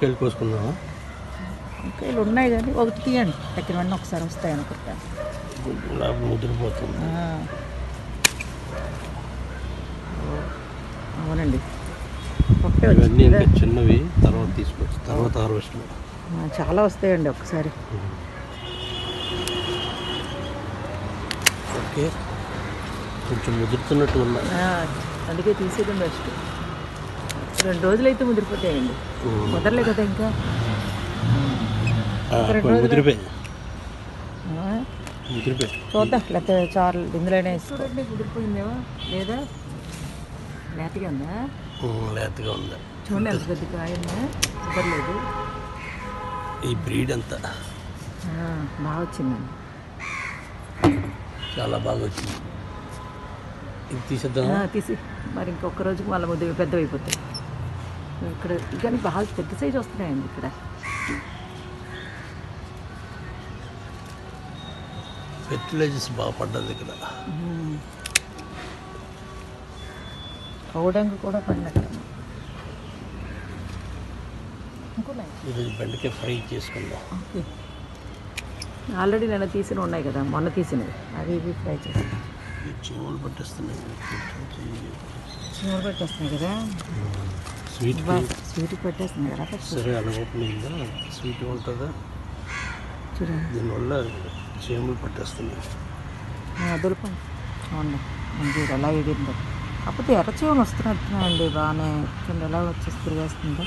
వంకాయలు కోసుకుందామా వంకాయలు ఉన్నాయి కానీ ఒకటి తీయండి తగ్గినవన్నీ ఒకసారి వస్తాయి అనుకుంటాను గులాబీ ముదిరిపోతుంది ఆ. అవునండి ఒకటే ఇవన్నీ వచ్చింది ఇంకా చిన్నవి తర్వాత తీసుకోవచ్చు తర్వాత హార్వెస్ట్లో ఆ, చాలా వస్తాయండి ఒకసారి ఓకే కొంచెం ముదురుతున్నట్టు ఉన్నాయి ఆ, అందుకే తీసేయడం బెస్ట్ రెండు రోజులు అయితే ముదిరిపోతాయండి ఉమ్. ముదరలే కదా ఇంకా ఆ, రెండు కొన్ని రోజులు- ముదిరిపోయి ఆ, ముదిరిపోయి చూద్దాం లేకపోతే చారు ఇందులోనే చూడండి ముదిరిపోయిందేమో లేదా లేతగా ఉందా ఉమ్, లేతగా ఉంది చూడండి ఎంత పెద్ద కాయ ఉందా ముదరలేదు ఈ బ్రీడ్ అంతా ఆ, బాగా వచ్చిందండి చాలా బాగా వచ్చింది ఇది తీసేద్దాం ఆ, తీసి మరి ఇంకొక రోజుకి మళ్ళీ ముద్ద పెద్దవి అయిపోతాయి ఇక్కడ కానీ బాగా పెద్ద సైజు వస్తున్నాయండి ఇక్కడ ఫెర్టిలైజర్స్ బాగా పడ్డది ఇక్కడ కౌడంగు కూడా పండగ ఇంకోలే ఇది బెండకాయ ఫ్రై చేసుకుందాం ఆల్రెడీ నేను తీసిన ఉన్నాయి కదా మొన్న తీసినవి అవి ఇవి ఫ్రై చేసి ఈ చెవులు పట్టేస్తున్నాయి చిన్నలు పెట్టేస్తున్నాయి కదా స్వీట్ బా స్వీట్ పెట్టేస్తున్నాయి కదా ఫస్ట్ సరే అలా ఓపెన్ అయిందా స్వీట్ ఉంటుందా చూడండి దీనివల్ల చీమలు పట్టేస్తున్నాయి దులపండి అవును మంచిగా ఎలా ఎగిందో కాకపోతే ఎర్రచీవలు వస్తున్నట్టున్నాయండి బాగానే చూడండి ఎలా వచ్చేసి తిరిగేస్తుందో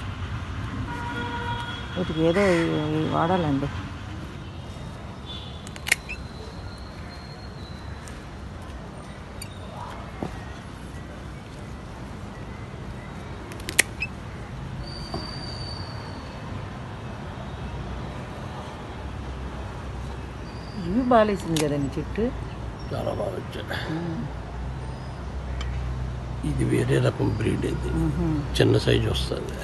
వీటికి ఏదో ఈ- ఈ వాడాలండి ఇవి బాగాలేసింది కదండి చెట్టు చాలా బాగా వచ్చాయి ఇది వేరే రకం బ్రీడ్ ఇది చిన్న సైజు వస్తుంది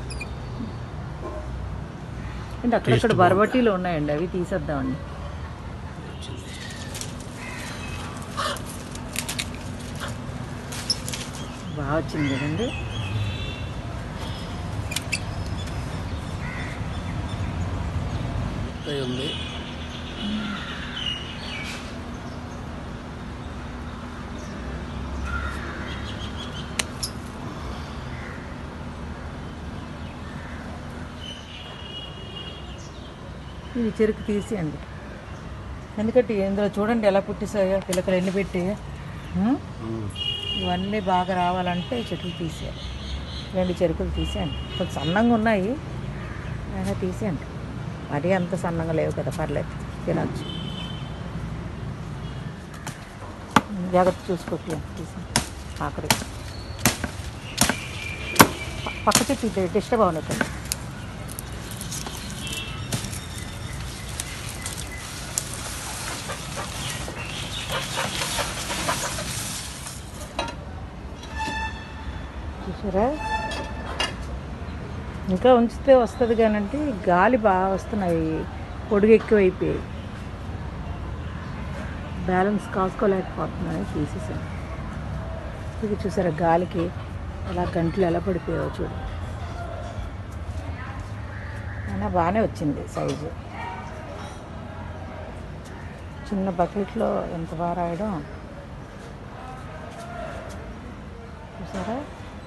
అంటే అక్కడక్కడ బరబట్టీలు ఉన్నాయండి అవి తీసేద్దామండి బాగా వచ్చింది కదండి అయి ఉంది ఇవి చెరుకు తీసేయండి ఎందుకంటే ఇందులో చూడండి ఎలా పుట్టేసాయో పిల్లకలు ఎన్ని పెట్టాయో ఉం? ఉమ్. ఇవన్నీ బాగా రావాలంటే ఈ చెట్లు తీసేయాలి రెండు చెరుకులు తీసేయండి కొంచెం సన్నంగా ఉన్నాయి అయినా తీసేయండి మరీ అంత సన్నంగా లేవు కదా పర్లేదు తినచ్చు జాగ్రత్త చూసుకోవాలి తీసి ఆఖరి ప- పక్క చెట్టు ఇది డిస్టర్బ్ అవుతుంది చూసారా ఇంకా ఉంచితే వస్తుంది కానంటే గాలి బాగా వస్తున్నాయి పొడుగు ఎక్కువైపోయి బ్యాలెన్స్ కాసుకోలేకపోతున్నాయి తీసేసాను ఇది చూసారా గాలికి ఎలా గంటలు ఎలా పడిపోయావో చూడు అయినా బాగానే వచ్చింది సైజు చిన్న బకెట్లో ఎంత బాగా రాయడం చూసారా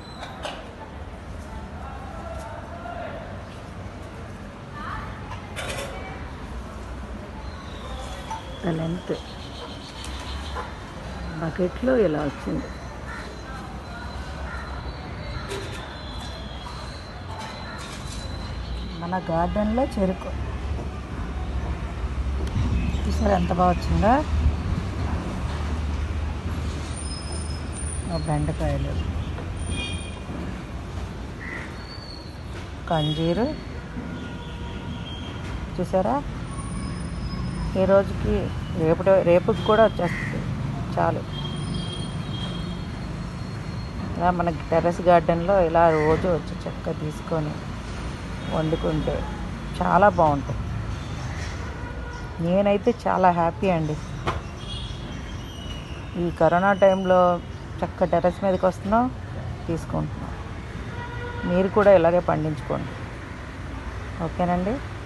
లెంత్ బకెట్లో ఇలా వచ్చింది మన గార్డెన్లో చెరుకు చూసారా ఎంత బాగా వచ్చిందో ఆ బెండకాయలు కంజీరు చూసారా ఈ రోజుకి రేపు రేపుకి కూడా వచ్చేస్తుంది చాలు ఇలా మనకి టెర్రస్ గార్డెన్లో ఇలా రోజు వచ్చి చక్కగా తీసుకొని వండుకుంటే చాలా బాగుంటుంది నేనైతే చాలా హ్యాపీ అండి ఈ కరోనా టైంలో చక్క టెర్రస్ మీదకి వస్తున్నాం తీసుకుంటున్నాం మీరు కూడా ఇలాగే పండించుకోండి ఓకేనండి